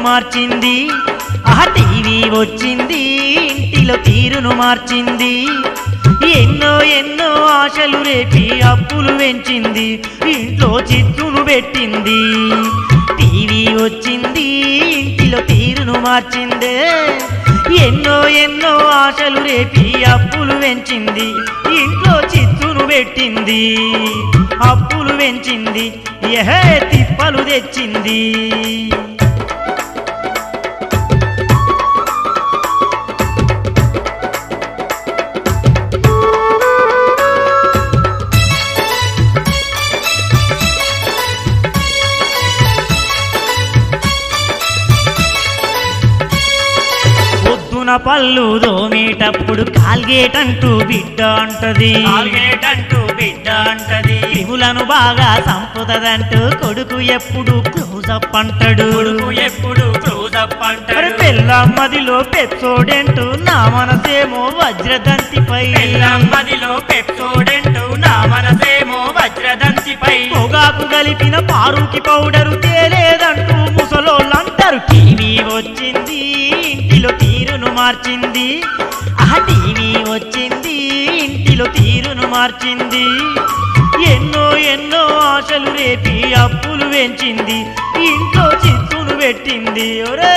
మార్చింది ఆ టీవీ వచ్చింది ఇంటిలో తీరును మార్చింది ఎన్నో ఎన్నో ఆశలు రేపి అప్పులు పెంచింది ఇంట్లో చిత్తును పెట్టింది టీవీ వచ్చింది ఇంటిలో తీరును మార్చిందే ఎన్నో ఎన్నో ఆశలు రేపి అప్పులు పెంచింది ఇంట్లో చిత్తును పెట్టింది అప్పులు పెంచింది ఎహే తిప్పలు తెచ్చింది పొద్దున పళ్ళు దోమేటప్పుడు కాల్గేట్ అంటూ బిడ్డ అంటది కాల్గేట్ అంటూ బిడ్డ అంటది క్రిములను బాగా సంపుతదంటూ కొడుకు ఎప్పుడు క్లోజప్ అంటాడు కొడుకు ఎప్పుడు క్లోజప్ మరి అంటాడు పిల్ల మదిలో పెప్సోడెంటూ నా మనసేమో వజ్రదంతిపై మదిలో పెప్సోడెంటూ నా మనసేమో వజ్రదంతిపై పొగాకు కలిపిన పారుకి పౌడరు తేలేదంటూ ముసలోళ్ళంటారు టీవీ వచ్చింది ఇంటిలో తీరును మార్చింది ఆ టీవీ వచ్చింది ఇంటిలో తీరును మార్చింది ఎన్నో ఎన్నో ఆశలు రేపి అప్పులు పెంచింది ఇంట్లో చిత్తును పెట్టింది ఒరే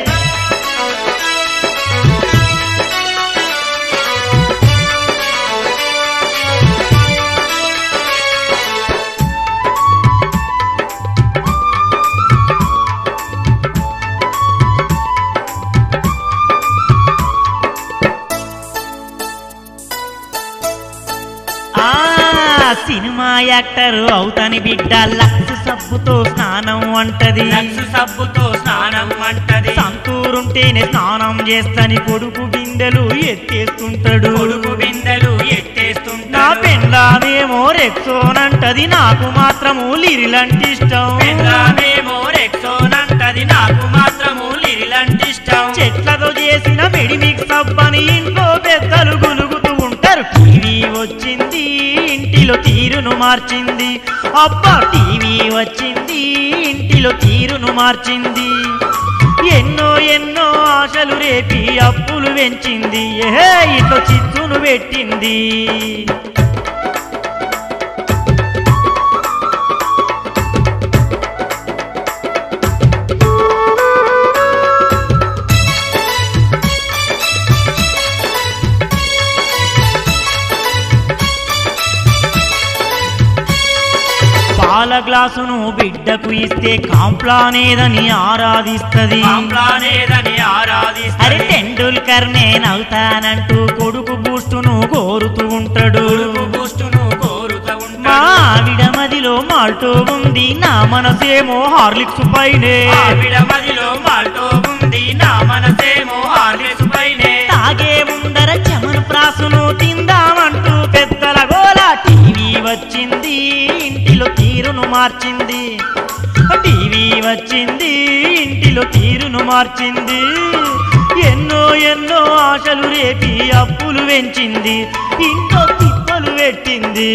ఆ సినిమా యాక్టర్ అవుతాని బిడ్డ లక్స్ సబ్బుతో స్నానం అంటది లక్స్ సబ్బుతో స్నానం అంటది సంతూరుంటేనే స్నానం చేస్తని కొడుకు బిందెలు ఎత్తేస్తుంటాడు కొడుకు బిందెలు నా ఎత్తేస్తుంటాడు పెండ్లామేమో రెక్సోనంటది నాకు మాత్రము లిరిలంటి ఇష్టం పెళ్ళామేమో రెక్సోనంటది నాకు మాత్రము లిరిలంటి ఇష్టం చెట్లతో చేసిన మెడిమిక్ సబ్బని ఇంట్లో పెద్దలు గులుగుతూ ఉంటారు టీవీ వచ్చింది ఇంటిలో తీరును మార్చింది అబ్బా టీవీ వచ్చింది ఇంటిలో తీరును మార్చింది ఎన్నో ఎన్నో ఆశలు రేపి అప్పులు పెంచింది ఏ ఇంట్లో చిత్తును పెట్టింది పాల గ్లాసును బిడ్డకు ఇస్తే కాంప్లానేదని ఆరాధిస్తది కాంప్లానేదని అరే ఆరాధిస్తది టెండూల్కర్ నేనవుతానంటూ కొడుకు బూస్టును కోరుతూ ఉంటాడు కొడుకు బూస్టును కోరుతూ మా ఉంటాడు ఆవిడ మదిలో మాల్టో ఉంది నా మనసేమో హార్లిక్స్ పైనే ఆవిడ మదిలో మాల్టో ఉంది నా మనసేమో హార్లిక్స్ పైనే తాగే ముందర చెమను ప్రాసును తిందామంటూ పెద్దల గోల టీవీ వచ్చింది ఇంటిలో తీరును మార్చింది టీవీ వచ్చింది ఇంటిలో తీరును మార్చింది ఎన్నో ఎన్నో ఆశలు రేపి అప్పులు పెంచింది ఇంట్లో తిప్పలు పెట్టింది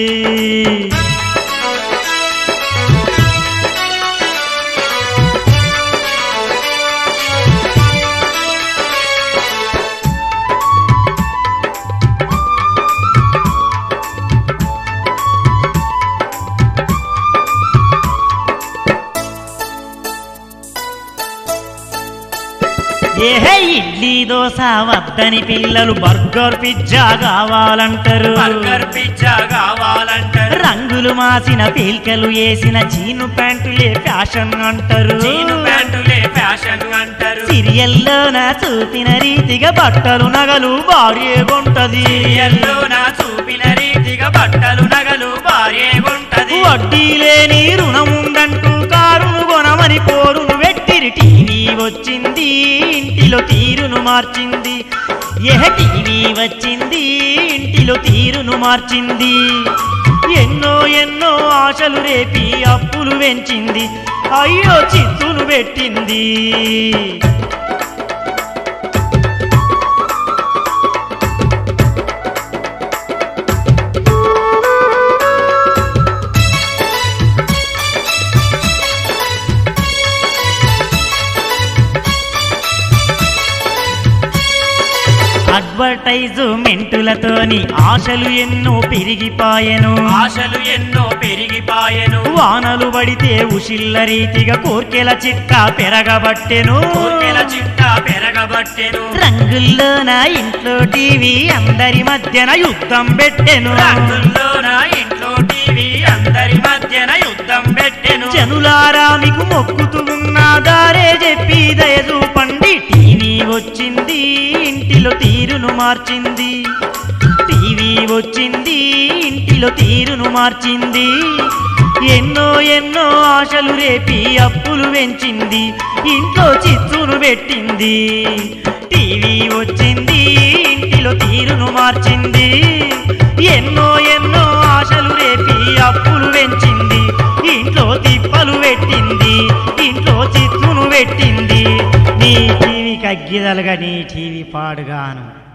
ఏహే ఇడ్లీ దోశ వద్దని పిల్లలు బర్గర్ పిజ్జా కావాలంటారు బర్గర్ పిజ్జా కావాలంటారు రంగులు మాసిన పీల్కలు వేసిన జీను ప్యాంటులే ఫ్యాషన్ అంటారు జీను ప్యాంటులే ఫ్యాషన్ అంటారు సీరియల్లోన చూపిన రీతిగా బట్టలు నగలు భార్య కొంటది ఎల్లో నా చూపిన రీతిగా బట్టలు నగలు భార్య ఉంటది వడ్డీ లేని రుణముందంటూ కారును కొనమని పోరును వెట్టిరి టీవీ వచ్చింది ఇంటిలో తీరును మార్చింది ఏ టీవీ వచ్చింది ఇంటిలో తీరును మార్చింది ఎన్నో ఎన్నో ఆశలు రేపి అప్పులు పెంచింది అయ్యో చిత్తును పెట్టింది అడ్వర్టైజుమెంటులతోని ఆశలు ఎన్నో పెరిగిపాయెను ఆశలు ఎన్నో పెరిగిపాయెను వానలు పడితే ఉషిల్ల రీతిగా కోర్కెల చిట్ట పెరగబట్టెను కోర్కెల చిట్ట పెరగబట్టెను రంగుల్లోన ఇంట్లో టీవీ అందరి మధ్యన యుద్ధం పెట్టెను రంగుల్లోన ఇంట్లో టీవీ అందరి మధ్యన యుద్ధం పెట్టెను జనులారా మీకు మొక్కుతూ ఉన్న దారే చెప్పి దయచూ పండి టీవీ వచ్చింది ఇంటిలో తీరును మార్చింది టీవీ వచ్చింది ఇంటిలో తీరును మార్చింది ఎన్నో ఎన్నో ఆశలు రేపి అప్పులు పెంచింది ఇంట్లో చిచ్చును పెట్టింది టీవీ వచ్చింది ఇంటిలో తీరును మార్చింది ఎన్నో ఎన్నో ఆశలు రేపి అప్పులు పెంచింది ఇంట్లో తిప్పలు పెట్టింది ఇంట్లో చిచ్చును పెట్టింది నీ టీవీ కగ్గిదలుగా నీ టీవీ పాడుగాను